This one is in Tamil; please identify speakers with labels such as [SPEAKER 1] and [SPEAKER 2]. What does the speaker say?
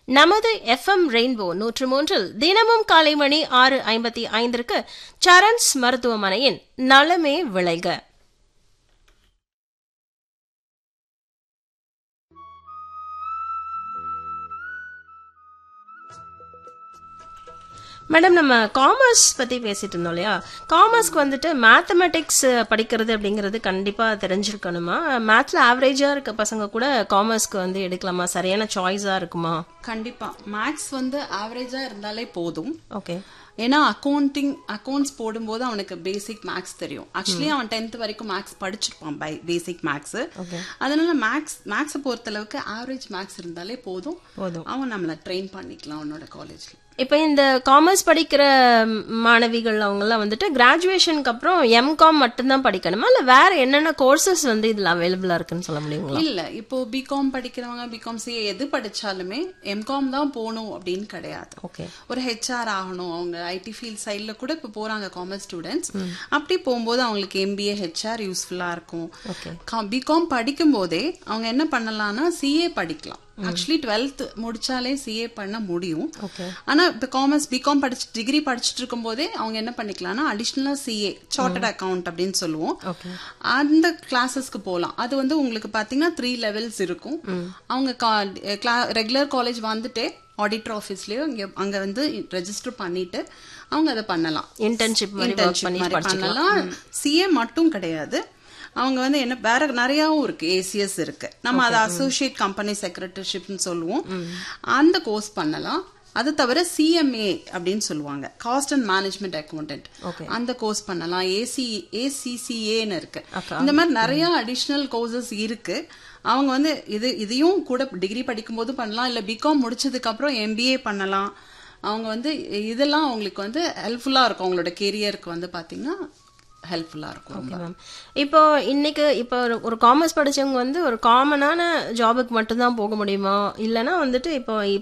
[SPEAKER 1] நமது எஃப்எம் ரெயின்போ நூற்று மூன்றில் தினமும் காலை மணி ஆறு ஐம்பத்தி ஐந்திற்கு சரண்ஸ் மருத்துவமனையின் நலமே விளைக மேடம் நம்ம காமர்ஸ் பத்தி பேசிட்டு இருந்தோம் இல்லையா காமர்ஸ்க்கு வந்துட்டு மேத்தமெட்டிக்ஸ் படிக்கிறது அப்படிங்கிறது கண்டிப்பா தெரிஞ்சிருக்கணுமா மேத்ஸ்ல ஆவரேஜா இருக்க பசங்க கூட காமர்ஸ்க்கு வந்து எடுக்கலாமா சரியான சாய்ஸா இருக்குமா
[SPEAKER 2] கண்டிப்பா மேக்ஸ் வந்து ஆவரேஜா இருந்தாலே போதும்
[SPEAKER 1] ஓகே
[SPEAKER 2] ஏன்னா அக்கௌண்டிங் அக்கௌண்ட்ஸ் போடும்போது அவனுக்கு பேசிக் மேக்ஸ் தெரியும் ஆக்சுவலி அவன் டென்த் வரைக்கும் மேக்ஸ் படிச்சிருப்பான் பை பேசிக் மேக்ஸ் அதனால மேக்ஸ் மேக்ஸை பொறுத்தளவுக்கு ஆவரேஜ் மேக்ஸ் இருந்தாலே போதும்
[SPEAKER 1] போதும்.
[SPEAKER 2] அவன் நம்மள ட்ரெயின் பண்ணிக்கலாம் அவனோட காலேஜ்ல
[SPEAKER 1] இப்போ இந்த காமர்ஸ் படிக்கிற மாணவிகள் அவங்கெல்லாம் வந்துட்டு கிராஜுவேஷனுக்கு அப்புறம் எம்காம் மட்டும்தான் படிக்கணுமா இல்ல வேற என்னென்ன கோர்சஸ் வந்து இதுல அவைலபிளா இருக்குன்னு சொல்ல முடியுங்களா
[SPEAKER 2] இல்ல இப்போ பிகாம் படிக்கிறவங்க பிகாம் சிஏ எது படிச்சாலுமே எம்காம் தான் போகணும் அப்படின்னு கிடையாது
[SPEAKER 1] ஓகே
[SPEAKER 2] ஒரு ஹெச்ஆர் ஆகணும் அவங்க ஐடி ஃபீல்ட் சைட்ல கூட இப்போ போறாங்க காமர்ஸ் ஸ்டூடெண்ட்ஸ் அப்படி போகும்போது அவங்களுக்கு எம்பிஏ ஹெச்ஆர் யூஸ்ஃபுல்லா இருக்கும்
[SPEAKER 1] ஓகே
[SPEAKER 2] பிகாம் படிக்கும் போதே அவங்க என்ன பண்ணலாம்னா சிஏ படிக்கலாம் ஆக்சுவலி டுவெல்த் முடிச்சாலே சிஏ பண்ண முடியும்
[SPEAKER 1] ஓகே
[SPEAKER 2] ஆனா இப்ப காமர்ஸ் பிகாம் படிச்சு டிகிரி படிச்சுட்டு இருக்கும் போதே அவங்க என்ன பண்ணிக்கலாம்னா அடிஷனலா சிஏ சார்ட்டர்ட் அக்கவுண்ட் அப்படின்னு சொல்லுவோம்
[SPEAKER 1] ஓகே
[SPEAKER 2] அந்த கிளாஸஸ்க்கு போகலாம் அது வந்து உங்களுக்கு பாத்தீங்கன்னா த்ரீ லெவல்ஸ் இருக்கும் அவங்க ரெகுலர் காலேஜ் வந்துட்டே ஆடிட்டர் ஆஃபீஸ்லயோ இங்க அங்க வந்து ரெஜிஸ்டர் பண்ணிட்டு அவங்க அதை பண்ணலாம்
[SPEAKER 1] இன்டர்ன்ஷிப் மாதிரி ஒர்க்
[SPEAKER 2] Internship
[SPEAKER 1] பண்ணி
[SPEAKER 2] மாதிரி
[SPEAKER 1] படிச்சுக்கலாம்
[SPEAKER 2] பண்ணலாம் சிஏ மட்டும் கிடையாது அவங்க வந்து என்ன வேற நிறையாவும் இருக்கு ஏசிஎஸ் இருக்கு நம்ம அதை அசோசியேட் கம்பெனி செக்ரட்டரிஷிப்னு சொல்லுவோம் அந்த கோர்ஸ் பண்ணலாம் அது தவிர சிஎம்ஏ அப்படின்னு சொல்லுவாங்க cost and management accountant
[SPEAKER 1] Okay.
[SPEAKER 2] அந்த கோர்ஸ் பண்ணலாம் ஏசி ஏசிசிஏன்னு இருக்கு
[SPEAKER 1] Okay.
[SPEAKER 2] இந்த மாதிரி நிறைய அடிஷ்னல் கோர்சஸ் இருக்கு அவங்க வந்து இது இதையும் கூட டிகிரி படிக்கும்போது பண்ணலாம் இல்ல பிகாம் முடிச்சதுக்கு அப்புறம் எம்பிஏ பண்ணலாம் அவங்க வந்து இதெல்லாம் அவங்களுக்கு வந்து ஹெல்ப்ஃபுல்லா இருக்கும் அவங்களோட கெரியருக்கு வந்து பாத்தீங்கன்னா ஹெல்ப்ஃபுல்லா இருக்கும் ரொம்ப.
[SPEAKER 1] மேம் இப்போ இன்னைக்கு இப்போ ஒரு- ஒரு காமர்ஸ் படிச்சவங்க வந்து ஒரு காமனான ஜாபுக்கு மட்டும்தான் போக முடியுமா இல்லைன்னா வந்துட்டு இப்போ